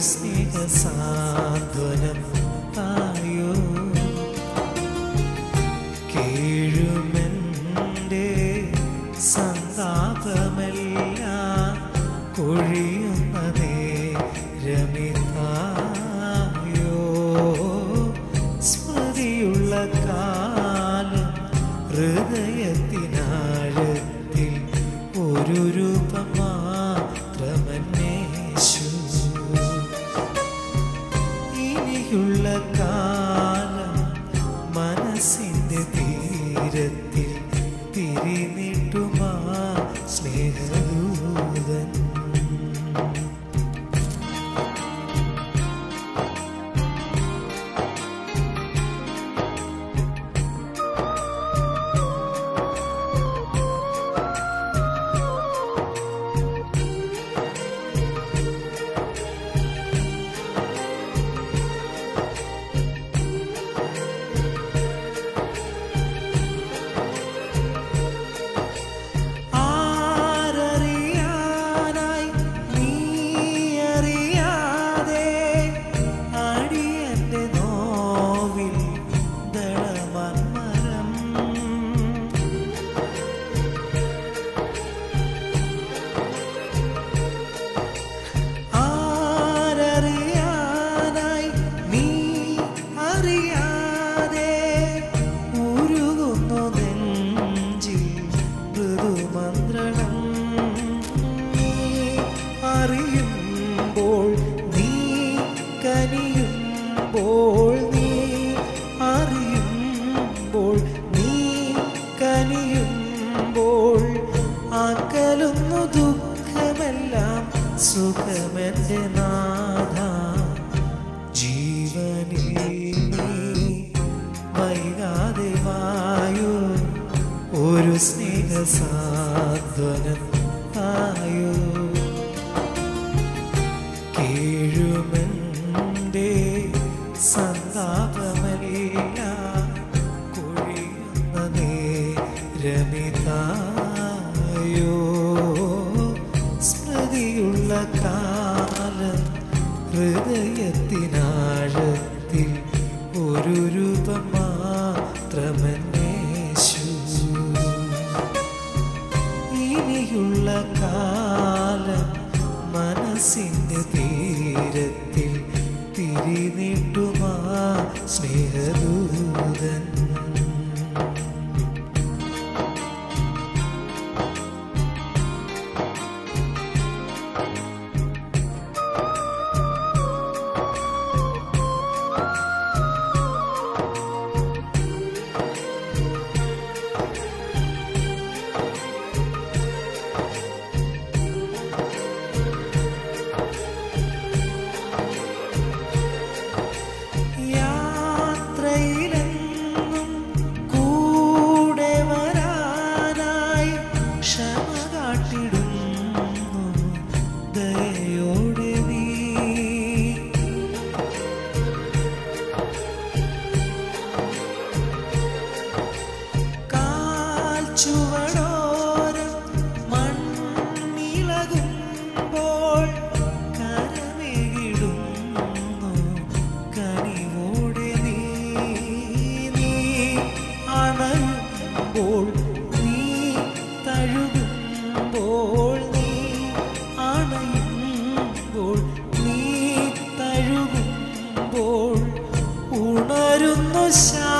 സ്നേഹ സാന്ത്വനം തായോ കേഴുമെൻ്റെ സന്താപമെല്ലാം കൊഴിയുന്നതേ രമിതായോ സ്മൃതിയുള്ള കാലം ഹൃദയത്തിനാഴത്തിൽ ഒരു രൂപം മാത്രമന്നേശു ഇനിയുള്ള കാലം മനസ്സിന്റെ തീരത്തിൽ തിരിനിട്ടുമാ സ്നേഹദൂതൻ ആരറിയാനായി നീ അറിയാതെ അടിയന്റെ നോവിൽ ദളമർമരം ആരറിയാനായി നീ അറിയാതെ ഉരുകുന്നു നെഞ്ചിൽ മൃദുമന്ത്രണം നീ അറിയുമ്പോൾ നീ കനിയുമ്പോൾ നീ അറിയുമ്പോൾ നീ കനിയുമ്പോൾ അകലുന്നു ദുഃഖമെല്ലാം സുഖമെന്റെ നാഥ ജീവനിൽ നീ വൈകാതെ വായോ ഒരു സ്നേഹ സാന്ത്വനം ആയോ കേഴുമെൻ്റെ സന്താപമെല്ലാം കൊഴിയുന്ന നേരമിതായോ സ്മൃതിയുള്ള കാലം ഹൃദയത്തിനാഴത്തിൽ ഒരു രൂപം മാത്രമന്നേശു ഇനിയുള്ള കാലം മനസ്സിന്റെ തീരത്തിൽ തിരിനീട്ടുമാ സ്നേഹദൂതൻ യാത്രയിലെന്നും കൂടെ വരാനായി ക്ഷമ കാട്ടിടുന്നു ദയോടെ നീ കാൽ ചുവടോരം മണ്ണിളകുമ്പോൾ കരമേകിടുന്നു കനിവോടെ നീ നീ അണയുമ്പോൾ നീ തഴുകുമ്പോൾ നീ അണയുമ്പോൾ നീ തഴുകുമ്പോൾ ഉണരുന്നു ശാ